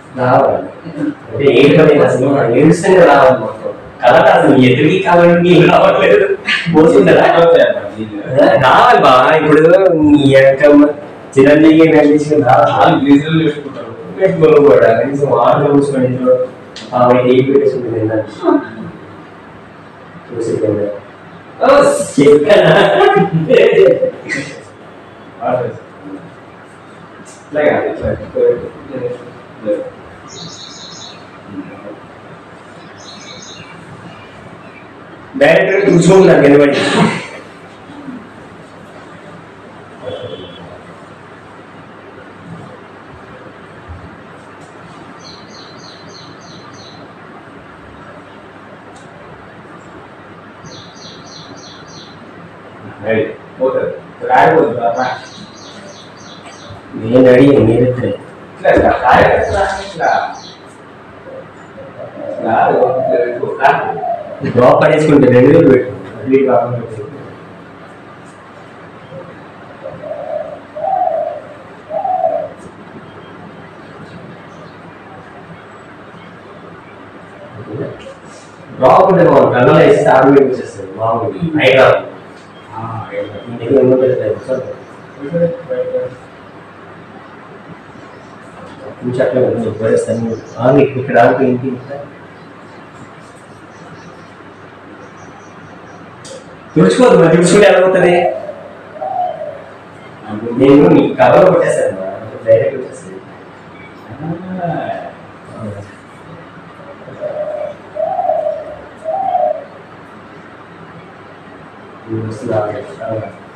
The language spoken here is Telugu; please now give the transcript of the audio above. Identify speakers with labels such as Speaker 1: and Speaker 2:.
Speaker 1: రావాలి అంటే ఏంటంటే అసలు ఏడుస్తూనే రావాలి మొత్తం కలట అసలు ఎదురుకి కావాలంటే నీళ్ళు రావట్లేదు పోతుందా రావాలి బా ఇప్పుడు నీ యొక్క చిరంజీవి నటించిన రావాలి
Speaker 2: గ్రీజులు చేసుకుంటారు
Speaker 1: పెట్టుకోను కూడా కనీసం వాటర్ చూసుకొని ఇంట్లో ఆవిడ ఏ పెట్టేసుకుంటుంది తిన్నాను చూసి తిన్నా. ఓ, చెప్పానా?
Speaker 2: ఇట్లా కాదు ఇట్లా ఇట్లా.
Speaker 1: డైరెక్ట్ కూర్చోండి నిలబడి
Speaker 2: Ready. పోతుంది రాయబోతుంది అమ్మా
Speaker 1: నేను రెడీ మీరిద్దరే
Speaker 2: ఇట్లా ఇట్లా రాయబోతుంది ఇట్లా ఇట్లా ఇట్లా
Speaker 1: డ్రాప్ పడేసుకుంటే రెండు వేలు పెట్టు అట్లీ కాకుండా పెట్టు. డ్రాప్ ఉంటే బాగుంది కళ్ళలో వేసి ఆరు వేలు వచ్చేస్తుంది బాగుంది అయినా
Speaker 2: ఆ, ఏంటో.
Speaker 1: మీ దగ్గర ఏమో పెట్టలేదు సార్ కొంచెం అట్లా కొంచెం పడేస్తాను ఆగి ఇక్కడ ఆగి ఏంటి తుడుచుకోదు మరి తుడుచుకుంటే ఎలా అవుతుంది నేను నీ కవర్లో కొట్టేస్తాను డైరెక్ట్ వచ్చేస్తాను వస్తుంది